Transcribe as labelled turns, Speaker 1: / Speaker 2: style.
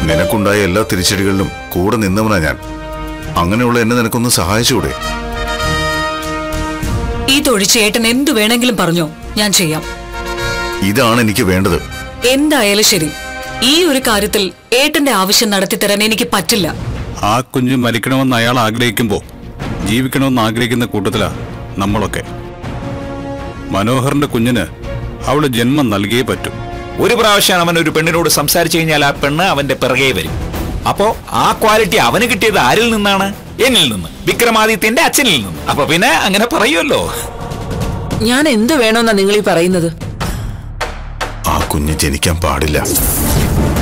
Speaker 1: നിനക്കുണ്ടായ എല്ലാ തിരിച്ചടികളിലും കൂടെ നിന്നവനാ ഞാൻ അങ്ങനെയുള്ള എന്നെ നിനക്കൊന്ന് സഹായിച്ചുകൂടെ
Speaker 2: ഇതൊഴിച്ച് ഏട്ടൻ എന്തു വേണമെങ്കിലും പറഞ്ഞോ ഞാൻ ചെയ്യാം
Speaker 1: ഇതാണ് എനിക്ക് വേണ്ടത്
Speaker 2: എന്തായാലും ശരി ഈ ഒരു കാര്യത്തിൽ ഏട്ടന്റെ ആവശ്യം നടത്തിത്തരാൻ എനിക്ക് പറ്റില്ല
Speaker 3: ആ കുഞ്ഞ് മരിക്കണമെന്ന് അയാൾ ആഗ്രഹിക്കുമ്പോൾ ജീവിക്കണമെന്ന് ആഗ്രഹിക്കുന്ന കൂട്ടത്തിലാ നമ്മളൊക്കെ മനോഹറിന്റെ കുഞ്ഞിന് അവള് ജന്മം നൽകിയേ പറ്റൂ
Speaker 4: ഒരു പ്രാവശ്യം അവൻ ഒരു പെണ്ണിനോട് സംസാരിച്ചു കഴിഞ്ഞാൽ ആ പെണ്ണ് അവന്റെ പിറകെ വരും അപ്പോ ആ ക്വാളിറ്റി അവന് കിട്ടിയത് ആരിൽ നിന്നാണ് എന്നിൽ നിന്ന് വിക്രമാദിത്യന്റെ അച്ഛനിൽ നിന്ന് അപ്പൊ പിന്നെ അങ്ങനെ പറയുമല്ലോ
Speaker 5: ഞാൻ എന്ത് വേണമെന്നാ നിങ്ങൾ ഈ പറയുന്നത്
Speaker 1: ആ കുഞ്ഞ് ജനിക്കാൻ പാടില്ല